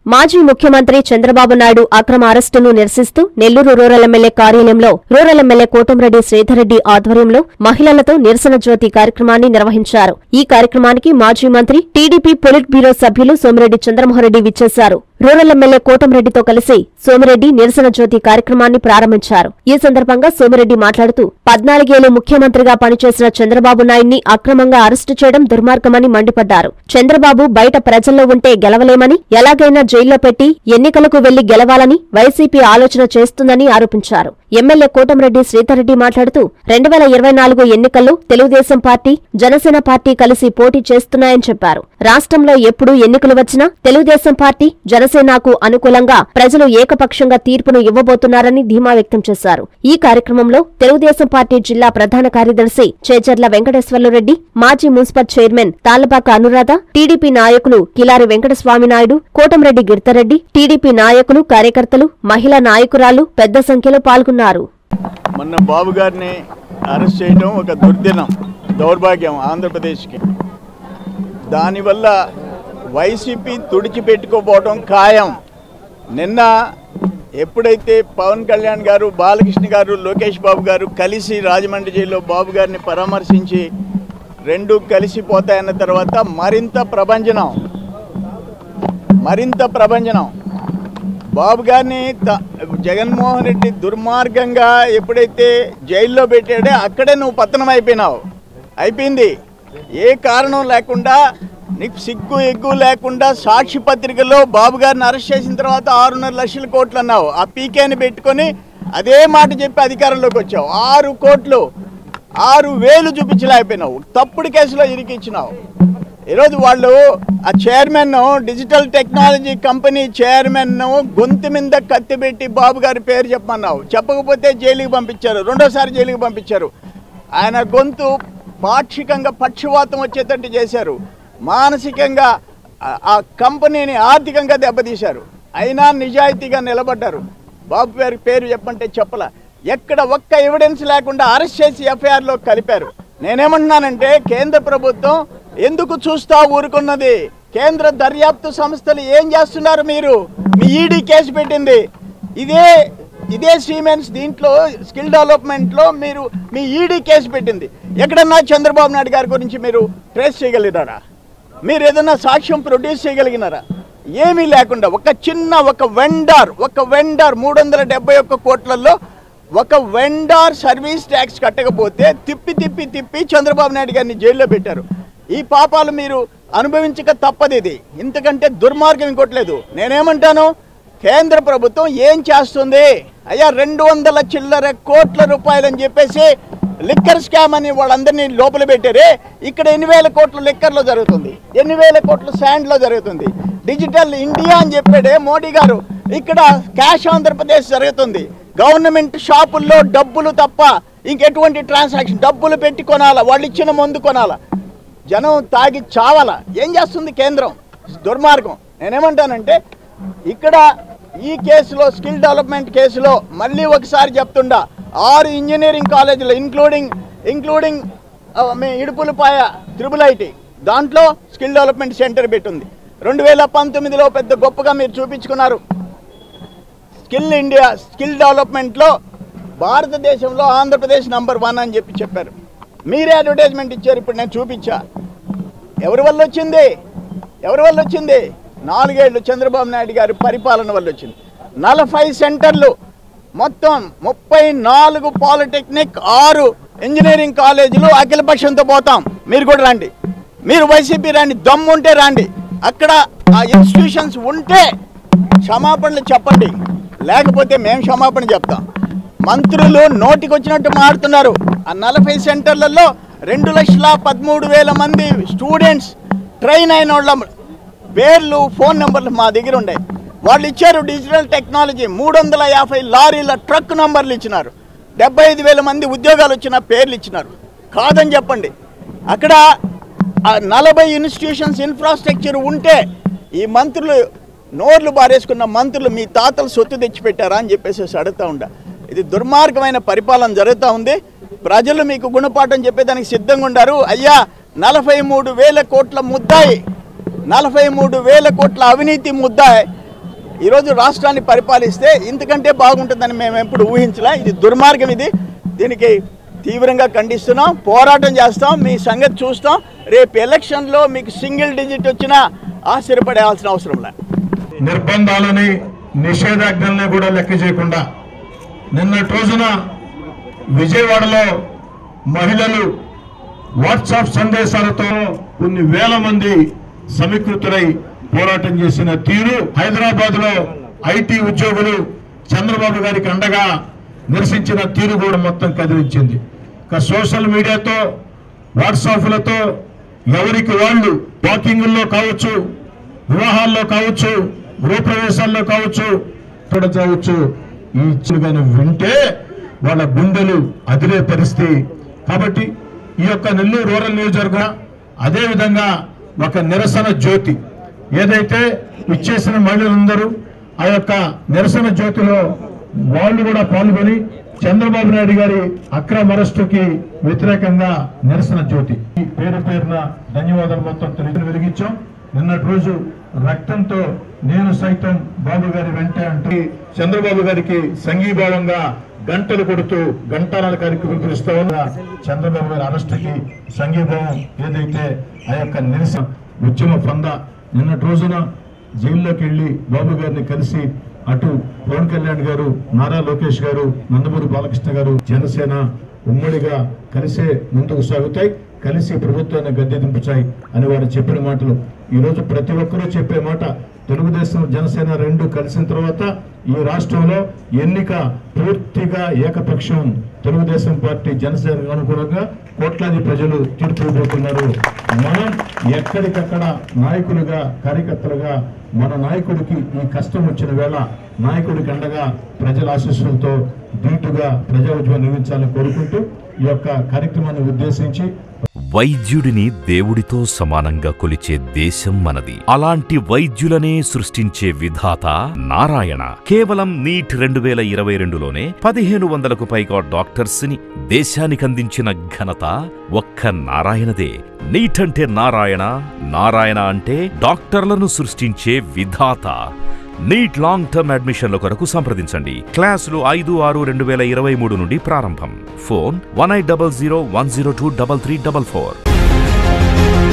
మాజీ ముఖ్యమంత్రి చంద్రబాబు నాయుడు అక్రమ అరెస్టును నిరసిస్తూ నెల్లూరు రూరల్ ఎమ్మెల్యే కార్యాలయంలో రూరల్ ఎమ్మెల్యే కోటంరెడ్డి శ్రీధర్రెడ్డి ఆధ్వర్యంలో మహిళలతో నిరసన జ్యోతి కార్యక్రమాన్ని నిర్వహించారు ఈ కార్యక్రమానికి మాజీ మంత్రి టీడీపీ పొలిట్ బ్యూరో సభ్యులు సోమిరెడ్డి చంద్రమోహన్రెడ్డి విచ్చేశారు రూరల్ ఎమ్మెల్యే కోటంరెడ్డితో కలిసి సోమిరెడ్డి నిరసన జ్యోతి కార్యక్రమాన్ని ప్రారంభించారు ఈ సందర్భంగా సోమిరెడ్డి మాట్లాడుతూ పద్నాలుగేళ్లు ముఖ్యమంత్రిగా పనిచేసిన చంద్రబాబు నాయుడిని అక్రమంగా అరెస్టు చేయడం దుర్మార్గమని మండిపడ్డారు చంద్రబాబు బయట ప్రజల్లో ఉంటే గెలవలేమని ఎలాగైనా జైల్లో పెట్టి ఎన్నికలకు వెళ్లి గెలవాలని వైసీపీ ఆలోచన చేస్తుందని ఆరోపించారు ఎమ్మెల్యే కోటంరెడ్డి శ్రీధర్రెడ్డి మాట్లాడుతూ రెండు వేల ఇరవై నాలుగు ఎన్నికల్లో తెలుగుదేశం పార్టీ జనసేన పార్టీ కలిసి పోటీ చేస్తున్నాయని చెప్పారు రాష్ట్రంలో ఎప్పుడు ఎన్నికలు వచ్చినా తెలుగుదేశం పార్టీ జనసేనకు అనుకూలంగా ప్రజలు ఏకపక్షంగా తీర్పును ఇవ్వబోతున్నారని ధీమా వ్యక్తం చేశారు ఈ కార్యక్రమంలో తెలుగుదేశం పార్టీ జిల్లా ప్రధాన కార్యదర్శి చేజర్ల వెంకటేశ్వర్లు రెడ్డి మాజీ municipal chairman Tallapaka Anuradha TDP నాయకులు కిలారి వెంకటస్వామి నాయుడు కోటంరెడ్డి గిరితరెడ్డి టీడీపీ నాయకులు కార్యకర్తలు మహిళా నాయకురాలు పెద్ద సంఖ్యలో పాల్గొన్నారు మొన్న బాబు గారిని అరెస్ట్ చేయడం ఒక దుర్దినం దౌర్భాగ్యం ఆంధ్రప్రదేశ్కి దానివల్ల వైసీపీ తుడిచిపెట్టుకోపోవడం ఖాయం నిన్న ఎప్పుడైతే పవన్ కళ్యాణ్ గారు బాలకృష్ణ గారు లోకేష్ బాబు గారు కలిసి రాజమండ్రి జైల్లో బాబు గారిని పరామర్శించి రెండు కలిసిపోతాయన్న తర్వాత మరింత ప్రభంజనం మరింత ప్రభంజనం బాబు గారిని త- జగన్మోహన్ రెడ్డి దుర్మార్గంగా ఎప్పుడైతే జైల్లో పెట్టాడో అక్కడే నువ్వు పతనం అయిపోయినావు అయిపోయింది ఏ కారణం లేకుండా నీకు సిగ్గు ఎగ్గు లేకుండా సాక్షి పత్రికలో బాబు గారిని అరెస్ట్ చేసిన తర్వాత ఆరున్నర లక్షల కోట్లు అన్నావు ఆ పీకేని పెట్టుకొని అదే మాట చెప్పి అధికారంలోకి వచ్చావు ఆరు కోట్లు ఆరు వేలు చూపించలేకపోయినావు తప్పుడు కేసులో ఇరికిచ్చినావు ఈరోజు వాళ్ళు ఆ chairman digital technology company chairman గొంతు మీద కత్తి పెట్టి బాబు గారి పేరు చెప్పమన్నావు చెప్పకపోతే జైలుకి పంపించారు రెండోసారి జైలుకి పంపించారు ఆయన గొంతు పాక్షికంగా పక్షవాతం వచ్చేటట్టు చేశారు మానసికంగా ఆ- ఆ కంపెనీని ఆర్థికంగా దెబ్బతీశారు అయినా నిజాయితీగా నిలబడ్డారు బాబు గారి పేరు చెప్పంటే చెప్పల ఎక్కడ ఒక్క ఎవిడెన్స్ లేకుండా అరెస్ట్ చేసి ఎఫ్ఐఆర్లో కలిపారు నేనేమంటున్నానంటే కేంద్ర ప్రభుత్వం ఎందుకు చూస్తా ఊరుకున్నది కేంద్ర దర్యాప్తు సంస్థలు ఏం చేస్తున్నారు మీరు మీ ఈడీ కేసు పెట్టింది ఇదే ఇదే సీమెన్స్ దీంట్లో స్కిల్ డెవలప్మెంట్లో మీరు మీ ఈడీ కేసు పెట్టింది ఎక్కడన్నా చంద్రబాబు నాయుడు గారి గురించి మీరు ట్రేస్ చేయగలిగినారా మీరు ఏదైనా సాక్ష్యం ప్రొడ్యూస్ చేయగలిగినారా ఏమీ లేకుండా ఒక చిన్న ఒక వెండార్ ఒక వెండార్ మూడు వందల డెబ్బై ఒక్క కోట్లలో ఒక వెండార్ సర్వీస్ ట్యాక్స్ కట్టకపోతే తిప్పి తిప్పి తిప్పి చంద్రబాబు నాయుడు గారిని జైల్లో పెట్టారు ఈ పాపాలు మీరు అనుభవించక తప్పదు ఇది ఇంతకంటే దుర్మార్గం ఇంకోట్లేదు నేనేమంటాను కేంద్ర ప్రభుత్వం ఏం చేస్తుంది అయ్యా రెండు వందల చిల్లర కోట్ల రూపాయలని చెప్పేసి లిక్కర్ స్కామ్ అని వాళ్ళందరినీ లోపల పెట్టారే ఇక్కడ ఎన్ని వేల కోట్ల లిక్కర్లో జరుగుతుంది ఎన్ని వేల కోట్ల శాండ్లో జరుగుతుంది డిజిటల్ ఇండియా అని చెప్పాడే మోడీ గారు ఇక్కడ క్యాష్ ఆంధ్రప్రదేశ్ జరుగుతుంది గవర్నమెంట్ షాపుల్లో డబ్బులు తప్ప ఇంకెటువంటి ట్రాన్సాక్షన్ డబ్బులు పెట్టి కొనాలా వాళ్ళు ఇచ్చిన మందు కొనాలా జనం తాగి చావాల ఏం చేస్తుంది కేంద్రం దుర్మార్గం నేనేమంటానంటే ఇక్కడ ఈ కేసులో స్కిల్ డెవలప్మెంట్ కేసులో మళ్ళీ ఒకసారి చెప్తుండా ఆరు ఇంజనీరింగ్ కాలేజీలు ఇంక్లూడింగ్ ఇంక్లూడింగ్ మీ ఇడుపులపాయ త్రిబుల్ ఐటి దాంట్లో స్కిల్ డెవలప్మెంట్ సెంటర్ పెట్టింది రెండు వేల పంతొమ్మిదిలో పెద్ద గొప్పగా మీరు చూపించుకున్నారు స్కిల్ ఇండియా స్కిల్ డెవలప్మెంట్లో భారతదేశంలో ఆంధ్రప్రదేశ్ నంబర్ వన్ అని చెప్పి చెప్పారు మీరే అడ్వర్టైజ్మెంట్ ఇచ్చారు ఇప్పుడు నేను చూపించా ఎవరి వల్ల వచ్చింది ఎవరి వల్ల వచ్చింది నాలుగేళ్లు చంద్రబాబు నాయుడు గారి పరిపాలన వల్ల వచ్చింది నలభై సెంటర్లు మొత్తం ముప్పై నాలుగు పాలిటెక్నిక్ ఆరు ఇంజనీరింగ్ కాలేజీలు అఖిలపక్షంతో పోతాం మీరు కూడా రండి మీరు వైసీపీ రండి దమ్ము ఉంటే రండి అక్కడ ఆ ఇన్స్టిట్యూషన్స్ ఉంటే క్షమాపణలు చెప్పండి లేకపోతే మేము క్షమాపణ చెప్తాం మంత్రులు నోటికి వచ్చినట్టు మారుతున్నారు ఆ నలభై సెంటర్లలో రెండు లక్షల పదమూడు వేల మంది స్టూడెంట్స్ ట్రైన్ అయిన వాళ్ళ పేర్లు ఫోన్ నెంబర్లు మా దగ్గర ఉన్నాయి వాళ్ళు ఇచ్చారు డిజిటల్ టెక్నాలజీ మూడు వందల యాభై లారీల ట్రక్ నంబర్లు ఇచ్చినారు డెబ్బై ఐదు వేల మంది ఉద్యోగాలు వచ్చిన పేర్లు ఇచ్చినారు కాదని చెప్పండి అక్కడ ఆ నలభై ఇన్స్టిట్యూషన్స్ ఇన్ఫ్రాస్ట్రక్చర్ ఉంటే ఈ మంత్రులు నోర్లు బారేసుకున్న మంత్రులు మీ తాతలు సొత్తు తెచ్చిపెట్టారా అని చెప్పేసి అడుగుతా ఉండ ఇది దుర్మార్గమైన పరిపాలన జరుగుతూ ఉంది ప్రజలు మీకు గుణపాఠం చెప్పేదానికి సిద్ధంగా ఉండారు అయ్యా నలభై మూడు వేల కోట్ల ముద్దాయి నలభై మూడు వేల కోట్ల అవినీతి ముద్దాయి ఈరోజు రాష్ట్రాన్ని పరిపాలిస్తే ఇంతకంటే బాగుంటుందని మేము ఎప్పుడు ఊహించలే ఇది దుర్మార్గం ఇది దీనికి తీవ్రంగా ఖండిస్తున్నాం పోరాటం చేస్తాం మీ సంగతి చూస్తాం రేపు ఎలక్షన్లో మీకు సింగిల్ డిజిట్ వచ్చినా ఆశ్చర్యపడాల్సిన అవసరం లేదు నిర్బంధాలని నిషేధాజ్ఞల్ని కూడా లెక్క చేయకుండా నిన్నటి రోజున విజయవాడలో మహిళలు వాట్సాప్ సందేశాలతో కొన్ని వేల మంది సమీకృతులై పోరాటం చేసిన తీరు హైదరాబాద్ లో ఐటీ ఉద్యోగులు చంద్రబాబు గారికి అండగా నిరసించిన తీరు కూడా మొత్తం కదిలించింది ఇక సోషల్ మీడియాతో వాట్సాప్లతో ఎవరికి వాళ్ళు వాకింగ్లో కావచ్చు వివాహాల్లో కావచ్చు గృహప్రవేశాల్లో కావచ్చు ఇక్కడ కావచ్చు ఈ ఇచ్చుగాను వింటే వాళ్ళ గుండెలు అదిరే పరిస్థితి కాబట్టి ఈ యొక్క నెల్లూరు రూరల్ నియోజకవర్గం అదే విధంగా ఒక నిరసన జ్యోతి ఏదైతే ఇచ్చేసిన మహిళలందరూ ఆ యొక్క నిరసన జ్యోతిలో వాళ్ళు కూడా పాల్గొని చంద్రబాబు నాయుడు గారి అక్రమ అరెస్టుకి వ్యతిరేకంగా నిరసన జ్యోతి ఈ పేరు పేరున ధన్యవాదాలు మొత్తం తెలియని వెలిగించాం నిన్నటి రోజు రక్తంతో నేను సైతం బాబు గారి వెంటే అంటే చంద్రబాబు గారికి సంఘీభావంగా గంటలు కొడుతూ గంటాల కార్యక్రమం పిలుస్తూ ఉన్న చంద్రబాబు గారి అరెస్టుకి సంఘీభావం ఏదైతే ఆ యొక్క నిరసన ఉద్యమ పొంద నిన్నటి రోజున జైల్లోకి వెళ్లి బాబు గారిని కలిసి అటు పవన్ కళ్యాణ్ గారు నారా లోకేష్ గారు నందమూరి బాలకృష్ణ గారు జనసేన ఉమ్మడిగా కలిసే ముందుకు సాగుతాయి కలిసి ప్రభుత్వాన్ని గద్దె దింపుతాయి అని వారు చెప్పిన మాటలు ఈ రోజు ప్రతి ఒక్కరూ చెప్పే మాట తెలుగుదేశం జనసేన రెండు కలిసిన తర్వాత ఈ రాష్ట్రంలో ఎన్నిక పూర్తిగా ఏకపక్షం తెలుగుదేశం పార్టీ జనసేన అనుకూలంగా కోట్లాది ప్రజలు తీర్పు ఇవ్వబోతున్నారు మనం ఎక్కడికక్కడ నాయకులుగా కార్యకర్తలుగా మన నాయకుడికి ఈ కష్టం వచ్చిన వేళ నాయకుడికి అండగా ప్రజల ఆశీస్సులతో ధీటుగా ప్రజా ఉద్యమం నిర్మించాలని కోరుకుంటూ ఈ యొక్క కార్యక్రమాన్ని ఉద్దేశించి వైద్యుడిని దేవుడితో సమానంగా కొలిచే దేశం మనది అలాంటి వైద్యులనే సృష్టించే విధాత నారాయణ కేవలం నీట్ రెండు వేల ఇరవై రెండులోనే పదిహేను వందలకు పైగా డాక్టర్స్ ని దేశానికి అందించిన ఘనత ఒక్క నారాయణదే నీట్ అంటే నారాయణ నారాయణ అంటే డాక్టర్లను సృష్టించే విధాత నీట్ లాంగ్ టర్మ్ అడ్మిషన్ల కొరకు సంప్రదించండి క్లాసులు ఐదు ఆరు రెండు వేల ఇరవై మూడు నుండి ప్రారంభం phone one eight double zero one zero two double three double four